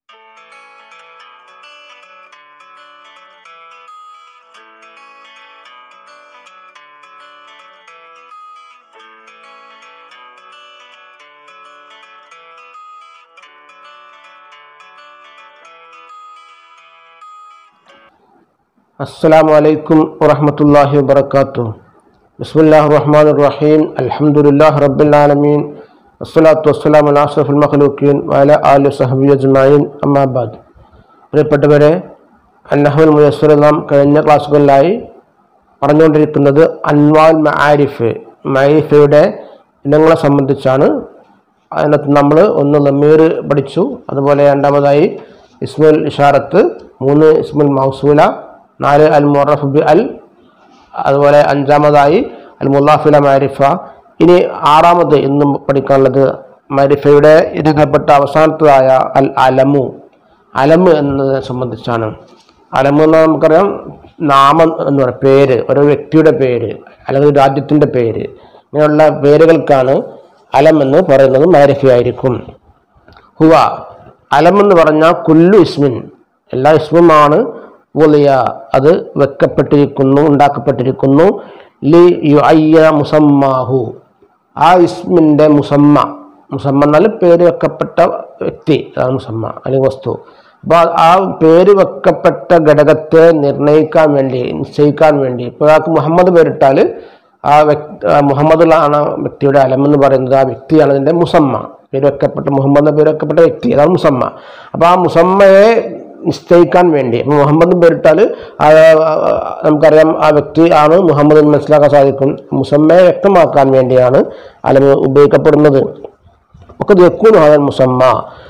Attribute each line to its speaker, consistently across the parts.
Speaker 1: السلام عليكم ورحمة الله وبركاته بسم الله الرحمن الرحيم الحمد لله رب العالمين والصلاة والسلام على أشرف المخلوقين وعلى آله وصحبه أجمعين أما بعد പ്രിയപ്പെട്ടവരെ അന്നഹുൽ മുയസ്സർ നാം കഴിഞ്ഞ ക്ലാസ്സുകളിലായി പറഞ്ഞുകൊണ്ടിരിക്കുന്നത് അൻവാൽ മആരിഫ് മഅരിഫയുടെ ഇനങ്ങളെ സംബന്ധിച്ചാണ് അതിനകത്ത് നമ്മൾ ഒന്ന് ലമീർ പഠിച്ചു അതുപോലെ രണ്ടാമതായി ഇസ്മുൽ ഇഷാറത്ത് മൂന്ന് ഇസ്മുൽ മൗസൂല നാല് അൽ മുറഫ് ബി അൽ അതുപോലെ അഞ്ചാമതായി അൽ മുല്ലാഫില മാരിഫ ഇനി ആറാമത് ഇന്നും പഠിക്കാനുള്ളത് മാരിഫയുടെ ഇരങ്ങപ്പെട്ട അവസാനത്തതായ അൽ അലമു അലമ് എന്നതിനെ സംബന്ധിച്ചാണ് അലമ് എന്ന് നമുക്കറിയാം നാമം എന്ന് പറയുക പേര് ഓരോ വ്യക്തിയുടെ പേര് അല്ലെങ്കിൽ രാജ്യത്തിൻ്റെ പേര് ഇങ്ങനെയുള്ള പേരുകൾക്കാണ് അലം എന്ന് പറയുന്നത് മാരിഫയായിരിക്കും ഹുവ അലം എന്ന് പറഞ്ഞാൽ കുല്ലു ഇസ്മിൻ എല്ലാ ഇസ്മുമാണ് വലിയ അത് വെക്കപ്പെട്ടിരിക്കുന്നു ഉണ്ടാക്കപ്പെട്ടിരിക്കുന്നു ലി യു അയ്യ മുസമ്മാഹു ആ ഇസ്മിൻ്റെ മുസമ്മ മുസമ്മ എന്നാൽ പേര് വെക്കപ്പെട്ട വ്യക്തി അതാണ് മുസമ്മ അല്ലെങ്കിൽ വസ്തു അപ്പോൾ ആ പേര് വെക്കപ്പെട്ട ഘടകത്തെ നിർണ്ണയിക്കാൻ വേണ്ടി നിശ്ചയിക്കാൻ വേണ്ടി ഇപ്പോൾ ഒരാൾക്ക് മുഹമ്മദ് പേരിട്ടാൽ ആ വ്യക്തി ആ മുഹമ്മദിലാണ് ആ വ്യക്തിയുടെ അലം എന്ന് പറയുന്നത് ആ വ്യക്തിയാണ് അതിൻ്റെ മുസമ്മ പേര് വെക്കപ്പെട്ട മുഹമ്മദ് എന്ന പേര് വെക്കപ്പെട്ട വ്യക്തി അതാണ് മുസമ്മ അപ്പോൾ ആ മുസമ്മയെ നിശ്ചയിക്കാൻ വേണ്ടി അപ്പോൾ മുഹമ്മദ് പേരിട്ടാൽ ആ ആ, നമുക്കറിയാം ആ വ്യക്തി ആണ് മുഹമ്മദ് എന്ന് മനസ്സിലാക്കാൻ സാധിക്കും മുസമ്മയെ വ്യക്തമാക്കാൻ വേണ്ടിയാണ് അലം ഉപയോഗിക്കപ്പെടുന്നത് ഒക്കെ യക്കൂൻ ഹദൽ മുസമ്മ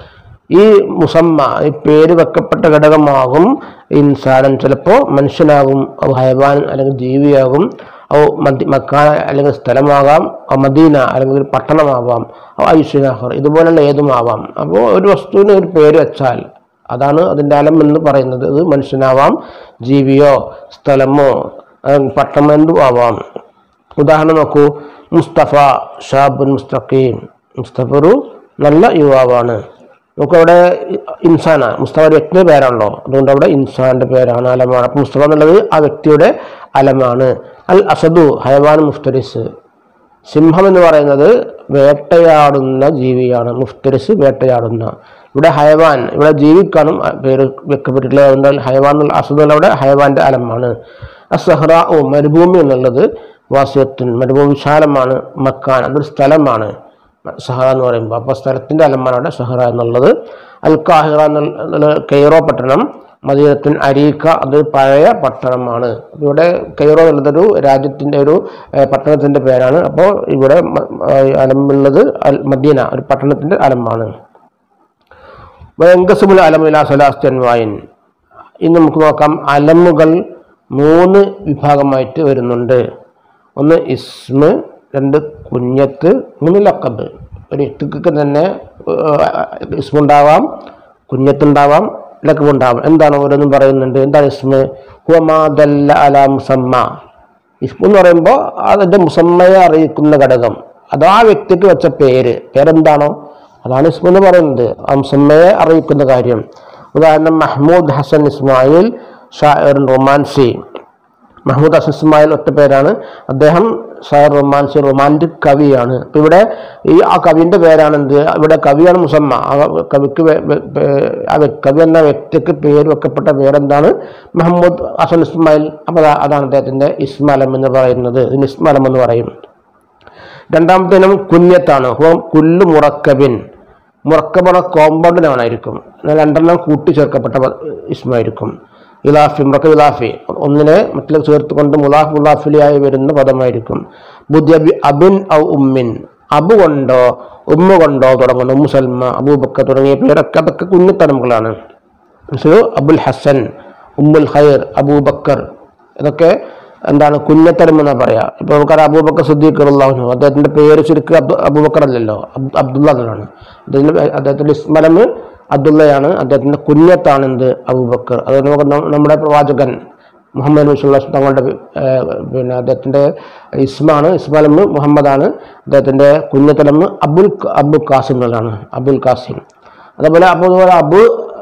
Speaker 1: ഈ മുസമ്മ ഈ പേര് വെക്കപ്പെട്ട ഘടകമാകും ഇൻസാനം ചിലപ്പോൾ മനുഷ്യനാകും ഔ ഹൈവാൻ അല്ലെങ്കിൽ ജീവിയാകും ഔ മദി മക്കാന അല്ലെങ്കിൽ സ്ഥലമാകാം ഔ മദീന അല്ലെങ്കിൽ ഒരു പട്ടണമാവാം ഔ ഐശ്വനാഹർ ഇതുപോലുള്ള ഏതുമാവാം അപ്പോൾ ഒരു വസ്തുവിന് ഒരു പേര് വെച്ചാൽ അതാണ് അതിൻ്റെ അലം എന്ന് പറയുന്നത് ഇത് മനുഷ്യനാവാം ജീവിയോ സ്ഥലമോ അഹ് പട്ടണം എന്തും ആവാം ഉദാഹരണം നോക്കൂ മുസ്തഫ ഷാബുൻ മുസ്തഖീം മുസ്തഫ ഒരു നല്ല യുവാവാണ് നമുക്ക് അവിടെ ഇൻസാന മുസ്തഫ ഒരു വ്യക്തിയുടെ പേരാണല്ലോ അതുകൊണ്ട് അവിടെ ഇൻസാന്റെ പേരാണ് അലമാണ് അപ്പം മുസ്തഫ എന്നുള്ളത് ആ വ്യക്തിയുടെ അലമാണ് അൽ അസദു ഹയവാൻ മുഫ്തരിസ് സിംഹം എന്ന് പറയുന്നത് വേട്ടയാടുന്ന ജീവിയാണ് മുഫ്തരിസ് വേട്ടയാടുന്ന ഇവിടെ ഹയവാൻ ഇവിടെ ജീവിക്കാനും അ- പേര് വെക്കപ്പെട്ടിട്ടുള്ളത് അതുകൊണ്ട് ഹയവാൻ എന്നുള്ള അസുഖം അവിടെ ഹയവാന്റെ അലമാണ് അസഹ്റ ഓ മരുഭൂമി എന്നുള്ളത് വാസ്യത്തിൻ മരുഭൂമി വിശാലമാണ് മക്കാൻ അതൊരു സ്ഥലമാണ് സഹറ എന്ന് പറയുമ്പോൾ അപ്പോൾ സ്ഥലത്തിൻ്റെ അലമാണ് അവിടെ സഹറ എന്നുള്ളത് അൽ കാഹിറ എന്നുള്ള കെയ്റോ പട്ടണം മദീനത്തിൻ അരീക്ക അത് പഴയ പട്ടണമാണ് അപ്പോൾ ഇവിടെ കെയ്റോ എന്നുള്ളതൊരു രാജ്യത്തിൻ്റെ ഒരു ഏഹ്, പട്ടണത്തിൻ്റെ പേരാണ് അപ്പോൾ ഇവിടെ മ- ഏഹ്, അലമുള്ളത് അൽ മദീന ഒരു പട്ടണത്തിൻ്റെ അലമാണ് വയങ്കസുബുൽ അലമില സലാസ്തൻ വായിൻ ഇന്ന് നമുക്ക് നോക്കാം അലമുകൾ മൂന്ന് വിഭാഗമായിട്ട് വരുന്നുണ്ട് ഒന്ന് ഇസ്മ് രണ്ട് കുഞ്ഞത്ത് മൂന്ന് ലക്കബ് ഒരു ഇത്തുക്ക് തന്നെ ഏഹ്, ഇസ്മുണ്ടാവാം കുഞ്ഞത്തുണ്ടാവാം ലക്കബ് ഉണ്ടാവാം എന്താണ് ഓരോന്നും പറയുന്നുണ്ട് എന്താണ് ഇസ്മ് ഹുവമാദല്ല അല മുസമ്മ ഇസ്മു എന്ന് പറയുമ്പോൾ അതിൻ്റെ മുസമ്മയെ അറിയിക്കുന്ന ഘടകം അത് ആ വ്യക്തിക്ക് വെച്ച പേര് പേരെന്താണോ അതാണ് ഇസ്മു എന്ന് പറയുന്നത് ആ മുസമ്മയെ അറിയിക്കുന്ന കാര്യം ഉദാഹരണം മഹ്മൂദ് ഹസൻ ഇസ്മായിൽ ഷായർ റൊമാൻസി മഹ്മൂദ് ഹസൻ ഇസ്മായിൽ ഒറ്റ പേരാണ് അദ്ദേഹം ഷായർ റൊമാൻസി റൊമാൻറ്റിക് കവിയാണ് അപ്പൊ ഇവിടെ ഈ ആ കവിന്റെ പേരാണ് എന്ത് ഇവിടെ കവിയാണ് മുസമ്മ ആ കവിക്ക് വെ- വെ- പേ- ആ വ്യ- കവി എന്ന വ്യക്തിക്ക് പേര് വെക്കപ്പെട്ട പേരെന്താണ് മഹമ്മൂദ് ഹസൻ ഇസ്മായിൽ അപ്പോൾ അതാണ് അദ്ദേഹത്തിന്റെ ഇസ്മാലം എന്ന് പറയുന്നത് ഇതിന് ഇസ്മാലം എന്ന് പറയും രണ്ടാമത്തെ ഇനം കുഞ്ഞത്താണ് ഹുവ കുല്ലു മുറക്കബിൻ മുറക്കബറ കോമ്പൗണ്ടിനാണായിരിക്കും എന്നാൽ രണ്ടെണ്ണം കൂട്ടിച്ചേർക്കപ്പെട്ട പ- ഇസ്മായിരിക്കും ഇലാഫി മുറക്കബ് ഇലാഫി ഒന്നിനെ മറ്റിലേക്ക് ചേർത്തുകൊണ്ട് മുലാഫ് മുലാഫിലിയായി വരുന്ന പദമായിരിക്കും ബുദ്ധിയബി അബിൻ ഔ ഉമ്മിൻ അബു കൊണ്ടോ ഉമ്മ കൊണ്ടോ തുടങ്ങുന്ന ഉമ്മു സൽമ അബൂബക്ക തുടങ്ങിയ പേരൊക്കെ അതൊക്കെ കുഞ്ഞത്തലമുകളാണ് മിസ്ലു അബുൽ ഹസൻ ഉമ്മുൽ ഖൈർ അബൂബക്കർ ഇതൊക്കെ എന്താണ് കുഞ്ഞത്തരം എന്നാ പറയാ ഇപ്പൊ നമുക്കറിയാം അബൂബക്കർ സുദ്ദീഖ് അള്ളാഹുനു അദ്ദേഹത്തിന്റെ പേര് ചുരുക്കുക അബ്ദു അബൂബക്കർ അല്ലല്ലോ അബ്- അബ്ദുള്ള എന്നാണ് അദ്ദേഹത്തിന്റെ അദ്ദേഹത്തിന്റെ ഇസ്മലം അബ്ദുള്ളയാണ് അദ്ദേഹത്തിന്റെ കുഞ്ഞത്താണ് എന്ത് അബൂബക്കർ അത് നമുക്ക് ന- നമ്മുടെ പ്രവാചകൻ മുഹമ്മദ് നബി സ്വല്ലല്ലാഹു അലൈഹി വസല്ലം തങ്ങളുടെ ഏർ, പിന്നെ അദ്ദേഹത്തിന്റെ ഇസ്മാണ് ഇസ്മലം മുഹമ്മദാണ് അദ്ദേഹത്തിന്റെ കുഞ്ഞത്തലം അബുൽ അബു കാസിം എന്നാണ് അബുൽ കാസിം അതേപോലെ അപ്പോൾ അബു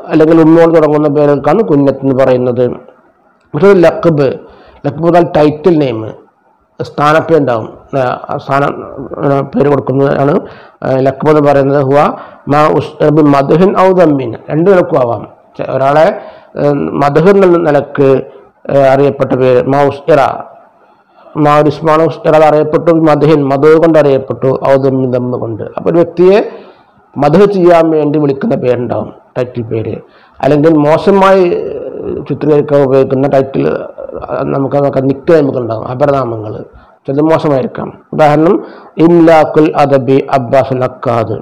Speaker 1: അല്ലെങ്കിൽ ഉമ്മയോട് തുടങ്ങുന്ന പേരുകൾക്കാണ് കുഞ്ഞത്ത് എന്ന് പറയുന്നത് മറ്റൊരു ലക്കബ് ലക്കബ് എന്നാൽ ടൈറ്റിൽ നെയിം സ്ഥാനപ്പേ ഉണ്ടാവും ആ, ആ സ്ഥാനം ആ, പേര് കൊടുക്കുന്നതാണ് ആ, ലക്കബ് എന്ന് പറയുന്നത് ഹുവ മാ ഉസ്റബി മധുഹിൻ ഔ ദമ്മിൻ രണ്ട് നിലക്കും ആവാം ചെ- ഒരാളെ മധുഹ് എന്നുള്ള നിലക്ക് ആ, അറിയപ്പെട്ട പേര് മാ ഉസ്ഇറ മാ ഒരു ഇസ്മാണ് ഉസ്ഇറ അറിയപ്പെട്ടു മധുഹിൻ മധു കൊണ്ട് അറിയപ്പെട്ടു ഔ ദമ്മി ദമ്മ് കൊണ്ട് അപ്പോൾ ഒരു വ്യക്തിയെ മധു ചെയ്യാൻ വേണ്ടി വിളിക്കുന്ന പേരുണ്ടാവും ടൈറ്റിൽ പേര് അല്ലെങ്കിൽ മോശമായി ഏഹ്, ചിത്രീകരിക്കാൻ ഉപയോഗിക്കുന്ന ടൈറ്റിൽ അഹ് നമുക്ക് നമുക്ക് നിക്ക് നമുക്ക് ഉണ്ടാകും അപരനാമങ്ങൾ ചിലത് മോശമായിരിക്കാം ഉദാഹരണം ഇംലാഖുൽ അദബി അബ്ബാസ് അക്കാദ്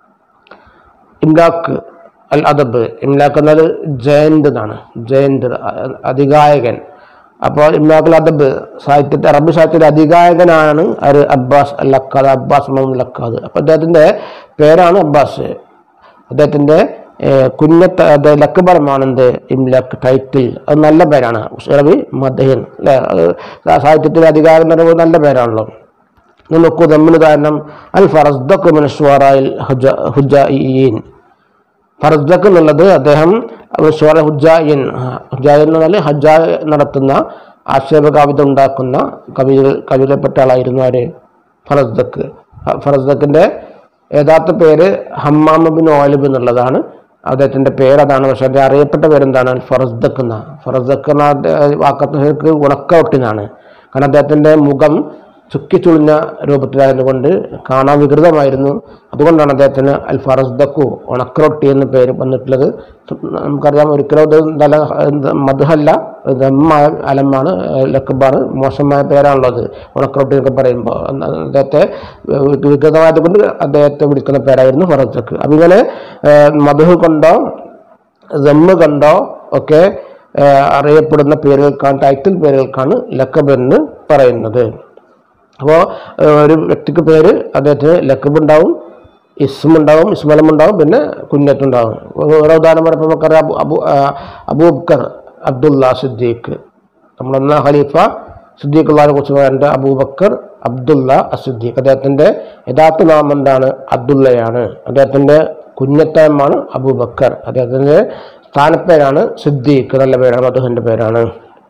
Speaker 1: ഇംലാഖ് അൽ അദബ് ഇംലാഖ് എന്നാൽ ജയന്ത് എന്നാണ് ജയന്ത് അ- അധികായകൻ അപ്പോൾ ഇംലാഖുൽ അദബ് സാഹിത്യത്തെ അറബി സാഹിത്യത്തിലെ അധികായകനാണ് ഒരു Abbas al Akkad Abbas Muhammad Akkad അപ്പോൾ അദ്ദേഹത്തിൻ്റെ പേരാണ് അബ്ബാസ് അദ്ദേഹത്തിൻ്റെ കുഞ്ഞത്ത് അത് ലക്കബറമാണ് എന്ത് ഇംലക്ക് ടൈറ്റിൽ അത് നല്ല പേരാണ് ഉഷറബി മദഹിൻ അല്ലേ അത് സാഹിത്യത്തിലെ അധികാരം എന്ന് പറയുമ്പോൾ നല്ല പേരാണല്ലോ ഇത് നോക്കൂ തമ്മിൽ കാരണം അൽ ഫറസ്ദഖ് മിൻ അശ്വാറായിൽ ഹുജ ഹുജായിയീൻ ഫറസ്ദഖ് എന്നുള്ളത് അദ്ദേഹം ഷുവറ ഹുജായിൻ ഹുജായിൻ എന്ന് പറഞ്ഞാൽ ഹജ്ജ നടത്തുന്ന ആക്ഷേപ കവിത ഉണ്ടാക്കുന്ന കവികൾ കവിതപ്പെട്ട ആളായിരുന്നു ആര് ഫറസ്ദഖ് ഫറസ്ദഖിൻ്റെ യഥാർത്ഥ പേര് ഹമ്മാം ബിൻ ഓലിബ് എന്നുള്ളതാണ് അദ്ദേഹത്തിൻ്റെ പേര് അതാണ് പക്ഷെ അദ്ദേഹം അറിയപ്പെട്ട പേരെന്താണ് ഫറസ്ദഖ് എന്ന ഫറസ്ദഖ് എന്ന വാക്കത്തേക്ക് ഉണക്കവട്ടിനാണ് കാരണം അദ്ദേഹത്തിൻ്റെ മുഖം ചുക്കിച്ചുളിഞ്ഞ രൂപത്തിലായതുകൊണ്ട് കാണാൻ വികൃതമായിരുന്നു അതുകൊണ്ടാണ് അദ്ദേഹത്തിന് അൽ ഫറസ്ദക്കു ഉണക്കറൊട്ടി എന്ന പേര് വന്നിട്ടുള്ളത് നമുക്കറിയാം ഒരിക്കലും അത് നല്ല മധുഹല്ല ദമ്മായ അലമാണ് ലക്കബാണ് മോശമായ പേരാണല്ലോ അത് ഉണക്കറൊട്ടി എന്നൊക്കെ പറയുമ്പോൾ അദ്ദേഹത്തെ വികൃതമായതുകൊണ്ട് അദ്ദേഹത്തെ വിളിക്കുന്ന പേരായിരുന്നു ഫറസ്ദക്ക് അപ്പം ഇങ്ങനെ മധുഹ് കൊണ്ടോ ദമ്മ് കണ്ടോ ഒക്കെ ആ, അറിയപ്പെടുന്ന പേരുകൾക്കാണ് ടൈറ്റിൽ പേരുകൾക്കാണ് ലക്കബ് എന്ന് പറയുന്നത് അപ്പോൾ ഒരു വ്യക്തിക്ക് പേര് അദ്ദേഹത്തിന് ലക്കബ് ഉണ്ടാവും ഇസ്മ ഉണ്ടാവും ഇസ്മലം ഉണ്ടാവും പിന്നെ കുഞ്ഞത്തുണ്ടാവും ഓരോ ഉദാഹരണം പറയുമ്പോൾ നമുക്കറിയാം അബു അബു ആ, അബൂബക്കർ അബ്ദുള്ള സിദ്ദീഖ് നമ്മളൊന്ന ഖലീഫ സിദ്ദീഖുള്ളതിനെ കുറിച്ച് പറയേണ്ട അബൂബക്കർ അബ്ദുള്ള അസിദ്ദീഖ് അദ്ദേഹത്തിൻ്റെ യഥാർത്ഥ നാമം എന്താണ് അബ്ദുള്ളയാണ് അദ്ദേഹത്തിൻ്റെ കുഞ്ഞത്തായമാണ് അബൂബക്കർ അദ്ദേഹത്തിൻ്റെ സ്ഥാനപ്പേരാണ് സിദ്ദീഖ് നല്ല പേരാണ് അദ്ദേഹത്തിൻ്റെ പേരാണ്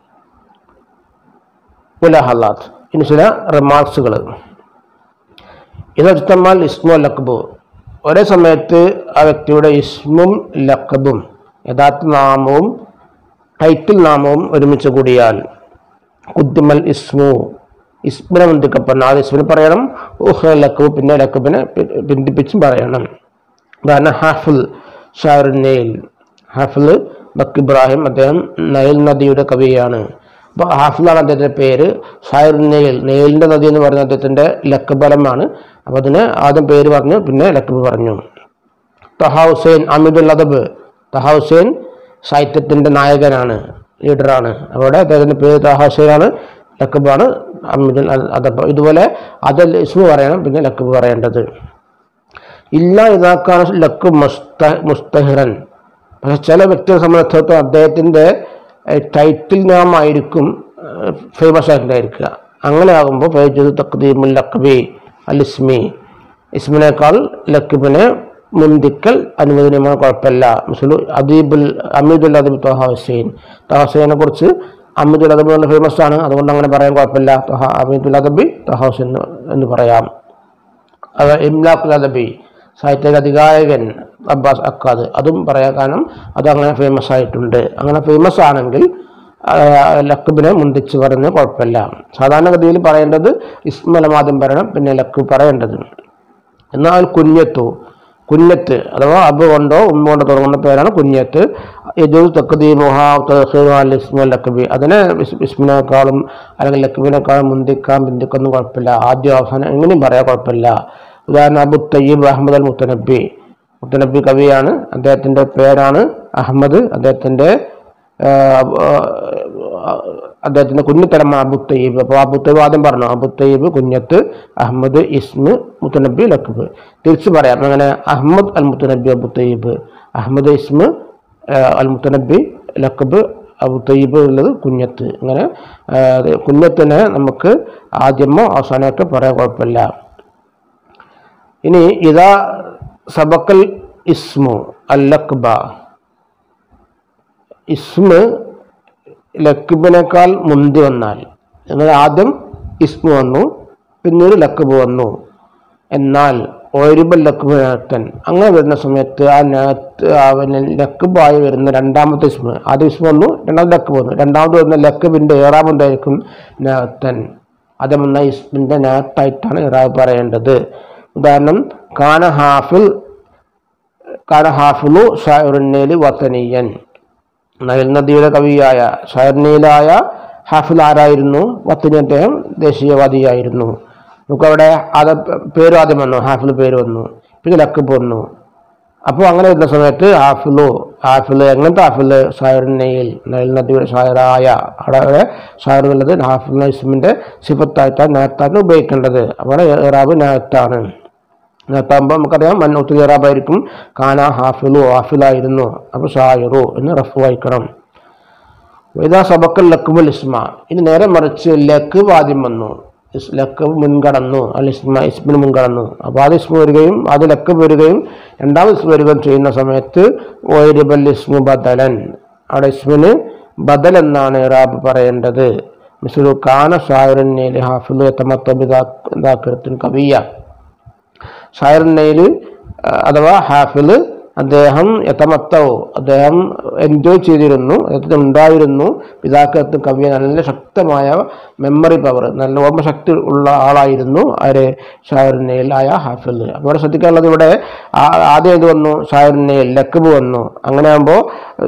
Speaker 1: മുലഹല്ലാത്ത് ഇനി ചില റിമാർക്സുകൾ ഇതmal ഇസ്മു ലക്കബു ഒരേ സമയത്ത് ആ വ്യക്തിയുടെ ഇസ്മും ലക്കബും യഥാർത്ഥ നാമവും ടൈറ്റിൽ നാമവും ഒരുമിച്ച് കൂടിയാൽ കുദ്ദിമൽ ഇസ്മു ഇസ്മിനെ ബന്ധിക്കപ്പെടണം ആദ്യം ഇസ്മിനെ പറയണം ഊഹ ലക്കബ് പിന്നെ ലക്കബിനെ പി- ബന്ധിപ്പിച്ചും പറയണം ഉദാഹരണം ഹാഫിൽ ഷാർ നെയിൽ ഹാഫിൽ ബക്ക് ഇബ്രാഹിം അദ്ദേഹം നൈൽ നദിയുടെ കവിയാണ് അപ്പോൾ ഹാഫിലാണ് അദ്ദേഹത്തിൻ്റെ പേര് ഷായർ നെയിൽ നെയിലിൻ്റെ നദി എന്ന് പറയുന്നത് അദ്ദേഹത്തിൻ്റെ ലക്കബലമാണ് അപ്പോൾ അതിന് ആദ്യം പേര് പറഞ്ഞു പിന്നെ ലക്കബ് പറഞ്ഞു തഹ ഹുസൈൻ അമിദുൽ അദബ് തഹ ഹുസൈൻ സാഹിത്യത്തിൻ്റെ നായകനാണ് ലീഡറാണ് അവിടെ അദ്ദേഹത്തിൻ്റെ പേര് തഹ ഹുസൈനാണ് ലക്കബാണ് അമിദുൽ അദബ് ഇതുപോലെ അതിൽ ഇസ്മു പറയണം പിന്നെ ലക്കബ് പറയേണ്ടത് ഇല്ല ഇതാക്കാണ് ലക്ക് മുസ്ത മുസ്തഹിറൻ പക്ഷെ ചില വ്യക്തിയെ സംബന്ധിച്ചിടത്തോളം അദ്ദേഹത്തിൻ്റെ ടൈറ്റിൽ നാമായിരിക്കും ഫേമസ് ആയിട്ടുണ്ടായിരിക്കുക അങ്ങനെ ആകുമ്പോൾ ഫൈജുദ് തക്ദീമുൽ ലക്കബി അൽ ഇസ്മി ഇസ്മിനേക്കാൾ ലക്കിബിനെ മുന്തിക്കൽ അനുവദനീയമാണ് കുഴപ്പമില്ല മിസ്ലു അദീബുൽ അമീദുൽ അദീബ് തൊഹ ഹുസൈൻ തൊഹ ഹുസൈനെ കുറിച്ച് അമീദുൽ അദബ് നല്ല ഫേമസ് ആണ് അതുകൊണ്ട് അങ്ങനെ പറയാൻ കുഴപ്പമില്ല തൊഹ അമീദുൽ അദബി തൊഹ ഹുസൈൻ എന്ന് എന്ന് പറയാം അത് ഇംലാഖുൽ അദബി സാഹിത്യ അധികായകൻ അബ്ബാസ് അക്കാദ് അതും പറയാൻ കാരണം അത് അങ്ങനെ ഫേമസ് ആയിട്ടുണ്ട് അങ്ങനെ ഫേമസ് ആണെങ്കിൽ ആ, ലക്കബിനെ മുന്തിച്ച് പറയുന്നത് കുഴപ്പമില്ല സാധാരണഗതിയിൽ പറയേണ്ടത് ഇസ്മലം ആദ്യം പറയണം പിന്നെ ലക്ക് പറയേണ്ടത് എന്നാൽ കുഞ്ഞത്തു കുഞ്ഞത്ത് അഥവാ അബ് കൊണ്ടോ ഉമ്മ കൊണ്ടോ തുടങ്ങുന്ന പേരാണ് കുഞ്ഞത്ത് യജൂസ് തക്കദീമുഹ തഹീറു അൽ ഇസ്മു ലക്കബി അതിനെ ഇസ്- ഇസ്മിനേക്കാളും അല്ലെങ്കിൽ ലക്കബിനേക്കാളും മുന്തിക്കാൻ ബിന്ദിക്കൊന്നും കുഴപ്പമില്ല ആദ്യം അവസാനം എങ്ങനെയും പറയാൻ കുഴപ്പമില്ല ഉദാഹരണം അബു തയ്യബ് അഹമ്മദ് അൽ മുത്തനബി മുത്തനബി കവിയാണ് അദ്ദേഹത്തിൻ്റെ പേരാണ് അഹമ്മദ് അദ്ദേഹത്തിൻ്റെ അദ്ദേഹത്തിൻ്റെ കുഞ്ഞിത്തലമാണ് അബു തയ്യബ് അപ്പോൾ അബു തയ്യബ് ആദ്യം പറഞ്ഞു അബു തയ്യബ് കുഞ്ഞത്ത് അഹമ്മദ് ഇസ്മ് മുത്തനബി ലക്കബ് തിരിച്ച് പറയാം അങ്ങനെ അഹമ്മദ് അൽ മുത്തനബി അബു തയ്യബ് അഹമ്മദ് ഇസ്മ് ആ, അൽ മുത്തനബി ലക്കബ് അബു തയ്യബ് ഉള്ളത് കുഞ്ഞത്ത് അങ്ങനെ ആ, അത് കുഞ്ഞത്തിനെ നമുക്ക് ആദ്യമോ അവസാനമൊക്കെ പറയാൻ കുഴപ്പമില്ല ഇനി ഇതാ സബക്കൽ ഇസ്മു അൽ ലക്ബ ഇസ്മ് ലക്കിബിനേക്കാൾ മുന്തി വന്നാൽ എന്നാൽ ആദ്യം ഇസ്മു വന്നു പിന്നീട് ലക്കബ് വന്നു എന്നാൽ ഒരിബൽ ലക്കബ് നേത്തൻ അങ്ങനെ വരുന്ന സമയത്ത് ആ നേത്ത് അവന് ലക്കബായി വരുന്ന രണ്ടാമത്തെ ഇസ്മ ആദ്യം ഇസ്മ വന്നു രണ്ടാമത് ലക്കബ് വന്നു രണ്ടാമത് വരുന്ന ലക്കബിൻ്റെ ഏറാമെന്തായിരിക്കും നേത്തൻ അതെന്ന ഇസ്മിൻ്റെ നേത്തായിട്ടാണ് ഇറാബ് പറയേണ്ടത് ഉദാഹരണം കാന ഹാഫിൽ കാന ഹാഫിലു ഷായുറുന്നേലി വത്തനീയൻ നൈൽ നദിയുടെ കവിയായ ഷായർനീലായ ഹാഫിൽ ആരായിരുന്നു വത്തനി അദ്ദേഹം ദേശീയവാദിയായിരുന്നു നമുക്കവിടെ അത് പേര് ആദ്യം വന്നു ഹാഫിൽ പേര് വന്നു പിന്നെ ലക്കബ് വന്നു അപ്പോൾ അങ്ങനെ വരുന്ന സമയത്ത് ഹാഫിലു ഹാഫിൽ എങ്ങനത്തെ ഹാഫിൽ ഷായർനയിൽ നൈൽ നദിയുടെ ഷായറായ അവിടെ ഷായർ എന്നുള്ളത് ഹാഫിൽ ഇസ്മിൻ്റെ സിഫത്തായിട്ടാണ് നേരത്താണ് ഉപയോഗിക്കേണ്ടത് അവിടെ ഇറാബ് നേരത്താണ് നേരത്താകുമ്പോൾ നമുക്കറിയാം മന്നൂത്ത് ഇറാബായിരിക്കും കാന ഹാഫിലു ഹാഫിലായിരുന്നു അപ്പോൾ ഷായറു എന്ന് റഫ് വായിക്കണം ഇതാ സബക്കൽ ലക്കുബുൽ ഇസ്മ ഇനി നേരെ മറിച്ച് ലക്ക് ആദ്യം വന്നു ഇസ് ലക്ക് മുൻകടന്നു അൽ ഇസ്മ ഇസ്മിന് മുൻകടന്നു അപ്പോൾ ആദ്യം ഇസ്മ വരികയും ആദ്യം ലക്ക് വരികയും രണ്ടാമത് ഇസ്മ വരികയും ചെയ്യുന്ന സമയത്ത് ഓരിബൽ ഇസ്മു ബദലൻ അവിടെ ഇസ്മിന് ബദൽ എന്നാണ് ഇറാബ് പറയേണ്ടത് മിസ്ലു കാന ഷായറിനേലി ഹാഫിലു എത്തമത്തബിദാക്കിറത്തിൻ കവിയ ഷായറിനയിൽ അഥവാ ഹാഫിൽ അദ്ദേഹം എത്തമത്തവോ അദ്ദേഹം എൻജോയ് ചെയ്തിരുന്നു അദ്ദേഹത്തിന് ഉണ്ടായിരുന്നു പിതാക്കത്ത് കവിയെ നല്ല ശക്തമായ മെമ്മറി പവർ നല്ല ഓർമ്മശക്തി ഉള്ള ആളായിരുന്നു ആര് ഷായറിനയിൽ ആയ ഹാഫിൽ അപ്പോൾ ഇവിടെ ശ്രദ്ധിക്കാനുള്ളത് ഇവിടെ ആ- ആദ്യം ഇത് വന്നു ഷായറിനയിൽ ലക്കബ് വന്നു അങ്ങനെ ആകുമ്പോൾ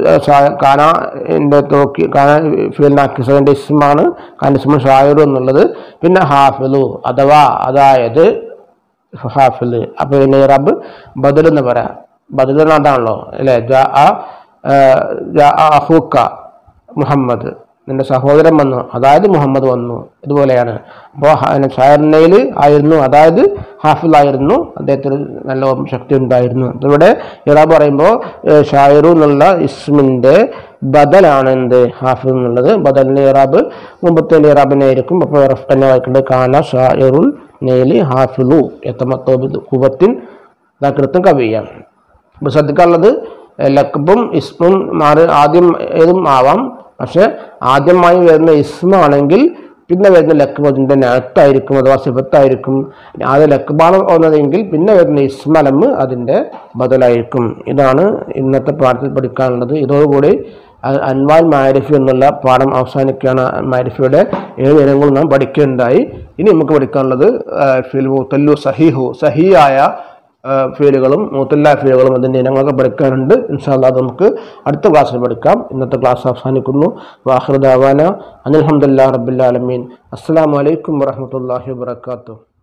Speaker 1: കാനാൻ്റെ നോക്കി കാന ഫീലിനാക്കിസതിൻ്റെ ഇസ്മാണ് കാന ഇസ്മ ഷായറു എന്നുള്ളത് പിന്നെ ഹാഫിലു അഥവാ അതായത് ഹാഫിൽ അപ്പോൾ പിന്നെ റബ്ബ് ബദൽ എന്ന് പറയാം ബദൽ എന്ന് അതാണല്ലോ അല്ലേ ജാ ആ, ആ, ജാ ആ അഹൂക്ക മുഹമ്മദ് നിന്റെ സഹോദരൻ വന്നു അതായത് മുഹമ്മദ് വന്നു ഇതുപോലെയാണ് അപ്പോൾ ഷായറിനയിൽ ആയിരുന്നു അതായത് ഹാഫിലായിരുന്നു അദ്ദേഹത്തിന് നല്ല ഓർമ്മ ശക്തി ഉണ്ടായിരുന്നു അപ്പോൾ ഇവിടെ ഇറാബ് പറയുമ്പോൾ ഷായറു എന്നുള്ള ഇസ്മിൻ്റെ ബദലാണ് എന്ത് ഹാഫിൽ എന്നുള്ളത് ബദലിൻ്റെ ഇറാബ് മുമ്പത്തെ ഇറാബിനെ ആയിരിക്കും അപ്പോൾ റഫ് തന്നെ വായിക്കേണ്ടത് കാന ഷായറുൽ നെയിലി ഹാഫിലു എത്തമത്തോബിദ് കുബത്തിൻ ഇതാക്കിടത്തും കവിയാണ് അപ്പോൾ ശ്രദ്ധിക്കാനുള്ളത് ലക്കബും ഇസ്മും മാറി ആദ്യം ഏതും ആവാം പക്ഷെ ആദ്യമായി വരുന്ന ഇസ്മാണെങ്കിൽ പിന്നെ വരുന്ന ലക്കബ് അതിൻ്റെ നാത്തായിരിക്കും അഥവാ സിബത്തായിരിക്കും ആദ്യം ലക്കബാണ് വന്നതെങ്കിൽ പിന്നെ വരുന്ന ഇസ്മലമ്മ് അതിൻ്റെ ബദലായിരിക്കും ഇതാണ് ഇന്നത്തെ പാഠത്തിൽ പഠിക്കാനുള്ളത് ഇതോടുകൂടി അ- അൻവാൽ മാരിഫി എന്നുള്ള പാഠം അവസാനിക്കുകയാണ് മാരിഫിയുടെ ഏഴ് ഇനങ്ങൾ നാം പഠിക്കുകയുണ്ടായി ഇനി നമുക്ക് പഠിക്കാനുള്ളത് ആ, ഫിൽ മുത്തല്ലു സഹിഹു സഹിയായ ആ, ഫീലുകളും മൂത്തല്ല ഫീലുകളും അതിൻ്റെ ഇനങ്ങളൊക്കെ പഠിക്കാനുണ്ട് ഇൻഷാല്ലാ അത് നമുക്ക് അടുത്ത ക്ലാസ്സിൽ പഠിക്കാം ഇന്നത്തെ ക്ലാസ് അവസാനിക്കുന്നു വാഹൃദാവാന അനിൽഹമ്മദ് റബ്ബുല്ലാലമീൻ അസ്സാം വലൈക്കും വാഹമത്തല്ലാഹി വാത്തു